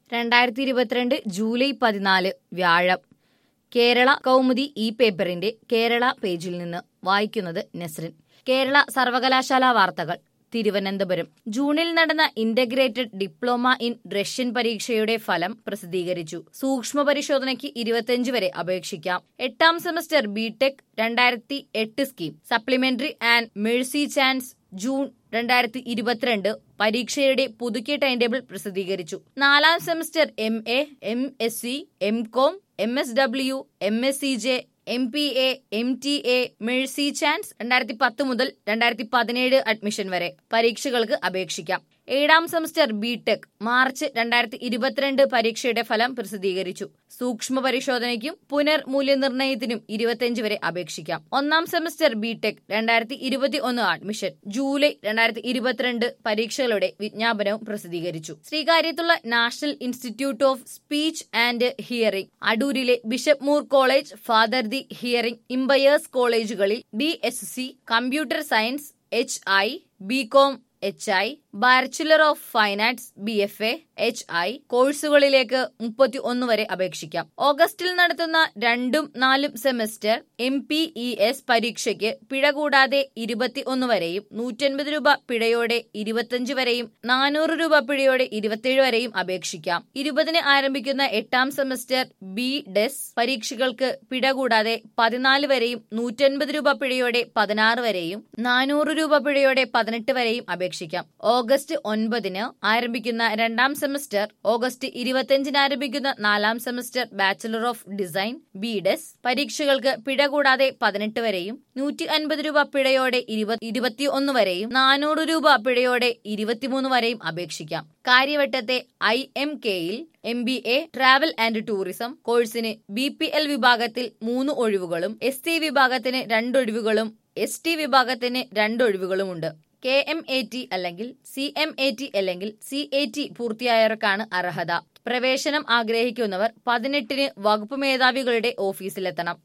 രണ്ടായിരത്തി ഇരുപത്തിരണ്ട് ജൂലൈ പതിനാല് വ്യാഴം കേരള കൗമുദി ഈ പേപ്പറിന്റെ കേരള പേജിൽ നിന്ന് വായിക്കുന്നത് നസ്രിൻ കേരള സർവകലാശാല വാർത്തകൾ തിരുവനന്തപുരം ജൂണിൽ നടന്ന ഇന്റഗ്രേറ്റഡ് ഡിപ്ലോമ ഇൻ റഷ്യൻ പരീക്ഷയുടെ ഫലം പ്രസിദ്ധീകരിച്ചു സൂക്ഷ്മ പരിശോധനയ്ക്ക് ഇരുപത്തിയഞ്ച് വരെ അപേക്ഷിക്കാം എട്ടാം സെമസ്റ്റർ ബിടെക് രണ്ടായിരത്തി എട്ട് scheme supplementary and mercy chance June രണ്ടായിരത്തി ഇരുപത്തിരണ്ട് പരീക്ഷയുടെ പുതുക്കിയ ടൈം ടേബിൾ പ്രസിദ്ധീകരിച്ചു നാലാം semester M A M S C M com M S W M S C J M P A M T A mercy chance രണ്ടായിരത്തി പത്ത് മുതൽ രണ്ടായിരത്തി പതിനേഴ് അഡ്മിഷൻ വരെ പരീക്ഷകൾക്ക് അപേക്ഷിക്കാം ഏഴാം സെമസ്റ്റർ ബിടെക് മാർച്ച് രണ്ടായിരത്തി ഇരുപത്തിരണ്ട് പരീക്ഷയുടെ ഫലം പ്രസിദ്ധീകരിച്ചു സൂക്ഷ്മ പരിശോധനയ്ക്കും പുനർമൂല്യനിർണ്ണയത്തിനും ഇരുപത്തിയഞ്ച് വരെ അപേക്ഷിക്കാം ഒന്നാം സെമസ്റ്റർ ബിടെക് രണ്ടായിരത്തി ഇരുപത്തി ഒന്ന് അഡ്മിഷൻ ജൂലൈ രണ്ടായിരത്തി ഇരുപത്തിരണ്ട് പരീക്ഷകളുടെ വിജ്ഞാപനവും പ്രസിദ്ധീകരിച്ചു ശ്രീകാര്യത്തുള്ള national institute of speech and hearing അടൂരിലെ Bishop Moore College father the hearing impaired കോളേജുകളിൽ B S C computer science H I B com H I bachelor of fine arts B F A H I കോഴ്സുകളിലേക്ക് മുപ്പത്തി ഒന്ന് വരെ അപേക്ഷിക്കാം ഓഗസ്റ്റിൽ നടത്തുന്ന രണ്ടും നാലും semester M P E S പരീക്ഷയ്ക്ക് പിഴ കൂടാതെ ഇരുപത്തി ഒന്ന് വരെയും നൂറ്റൻപത് രൂപ പിഴയോടെ ഇരുപത്തിയഞ്ച് വരെയും നാനൂറ് രൂപ പിഴയോടെ ഇരുപത്തിയേഴ് വരെയും അപേക്ഷിക്കാം ഇരുപതിന് ആരംഭിക്കുന്ന എട്ടാം സെമസ്റ്റർ ബി ഡെസ് പരീക്ഷകൾക്ക് പിഴ കൂടാതെ പതിനാല് വരെയും നൂറ്റൻപത് രൂപ പിഴയോടെ പതിനാറ് വരെയും നാനൂറ് രൂപ പിഴയോടെ പതിനെട്ട് വരെയും അപേക്ഷിക്കാം ഓഗസ്റ്റ് ഒൻപതിന് ആരംഭിക്കുന്ന രണ്ടാം സെമസ്റ്റർ ഓഗസ്റ്റ് ഇരുപത്തിയഞ്ചിന് ആരംഭിക്കുന്ന നാലാം semester bachelor of design B des പരീക്ഷകൾക്ക് പിഴ കൂടാതെ പതിനെട്ട് വരെയും നൂറ്റി അൻപത് രൂപ പിഴയോടെ ഇരുപത്തി ഒന്ന് വരെയും നാനൂറ് രൂപ പിഴയോടെ ഇരുപത്തിമൂന്ന് വരെയും അപേക്ഷിക്കാം കാര്യവട്ടത്തെ ഐ എം കെയിൽ M B A travel and tourism കോഴ്സിന് ബി പി എൽ വിഭാഗത്തിൽ മൂന്ന് ഒഴിവുകളും എസ് ടി വിഭാഗത്തിന് രണ്ടൊഴിവുകളും എസ് ടി വിഭാഗത്തിന് രണ്ടൊഴിവുകളുമുണ്ട് കെ എം എ ടി അല്ലെങ്കിൽ സി എം എ ടി അല്ലെങ്കിൽ സി എ ടി പൂർത്തിയായവർക്കാണ് അർഹത പ്രവേശനം ആഗ്രഹിക്കുന്നവർ പതിനെട്ടിന് വകുപ്പ് മേധാവികളുടെ ഓഫീസിലെത്തണം